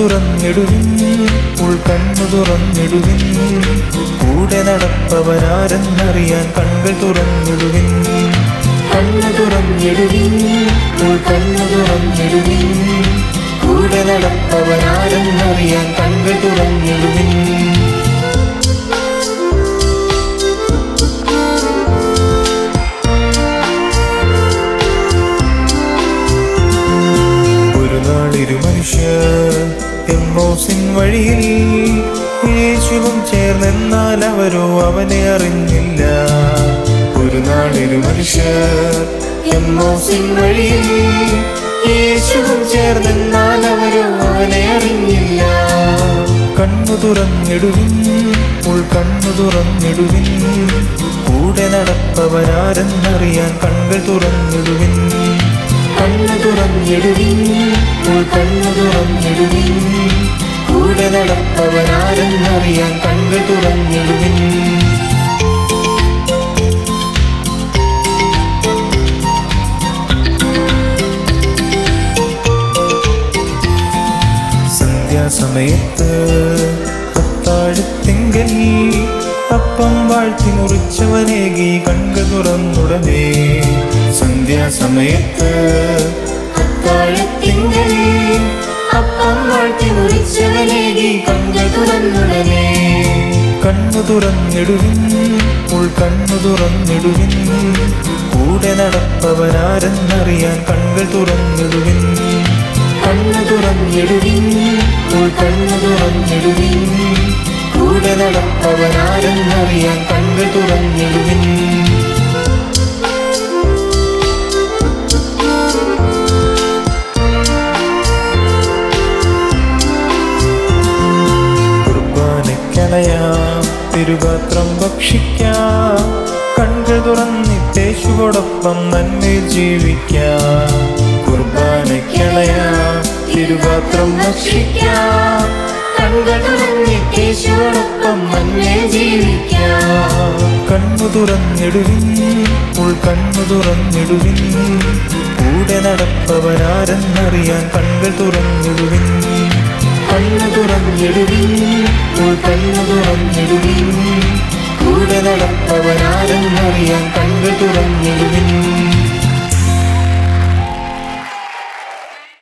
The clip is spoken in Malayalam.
തുറന്നിടുവിൻ ഉൾക്കണ്ണു തുറന്നിടുവിൻ കൂടെ നടപ്പവരാരെന്നറിയാൻ കണ്ണുകൾ തുറന്നിടുവിൻ കണ്ണു തുറന്നിടുവിൻ ഉൾക്കണ്ണു തുറന്നിടുവിൻ കൂടെ നടപ്പവരാരെന്നറിയാൻ കണ്ണുകൾ തുറന്നിടുവിൻ ഒരു നാളിരു മനുഷ്യർ എമ്മോസിൻ വഴിയിൽ യേശുവും ചേർന്നെന്നാൽ അവരോ അവനെ അറിഞ്ഞില്ല ഒരു നാളിരു മനുഷ്യർ എമ്മോസിൻ വഴിയിൽ യേശുവും ചേർന്നെന്നാൽ അവരോ അവനെ അറിഞ്ഞില്ല കണ്ണു തുറന്നിടുവിൻ ഉൾക്കണ്ണു തുറന്നിടുവിൻ കൂടെ നടപ്പവരാരെന്നറിയാൻ കണ്ണുകൾ തുറന്നിടുവിൻ കണ്ണു തുറന്നിടുവിൻ ഉൾക്കണ്ണു തുറന്നിടുവിൻ കൂടെ നടപ്പവരാരെന്നറിയാൻ കണ്ണുകൾ തുറന്നിടുവിൻ സന്ധ്യാസമയത്ത് അത്താഴത്തിങ്കൽ അപ്പം വാഴ്ത്തി മുറിച്ചവനേകി കണ്ണു തുറന്നുടനെ സന്ധ്യാസമയത്ത് അത്താഴത്തിങ്കൽ അപ്പം വാഴ്ത്തി മുറിച്ചവനേകി കണ്ണു തുറന്നുടനെ കണ്ണു തുറന്നിടുവിൻ ഉൾക്കണ്ണു തുറന്നിടുവിൻ കൂടെ നടപ്പവരാരെന്നറിയാൻ കണ്ണുകൾ തുറന്നിടുവിൻ കണ്ണു തുറന്നിടുവിൻ ഉൾക്കണ്ണു തുറന്നിടുവിൻ കൂടെ നടപ്പവനാരെന്നറിയാൻ കണ്ണുകൾ തുറന്നിടുവിൻ കുർബാനയ്ക്കളയാം തിരുപാത്രം ഭക്ഷിക്കാം കണ്ണു തുറന്നിട്ടേശുവോടൊപ്പം നന്മയിൽ ജീവിക്കാം കുർബാനയ്ക്കളയാം തിരുപാത്രം ഭക്ഷിക്കാം കണ്ണു തുറന്നിട്ടേശുവോടൊപ്പം നന്മയിൽ ജീവിക്കാം കണ്ണു തുറന്നിടുവിൻ ഉൾക്കണ്ണു തുറന്നിടുവിൻ കൂടെ നടപ്പവരാരെന്നറിയാൻ കണ്ണുകൾ തുറന്നിടുവിൻ കണ്ണു തുറന്നിടുവിൻ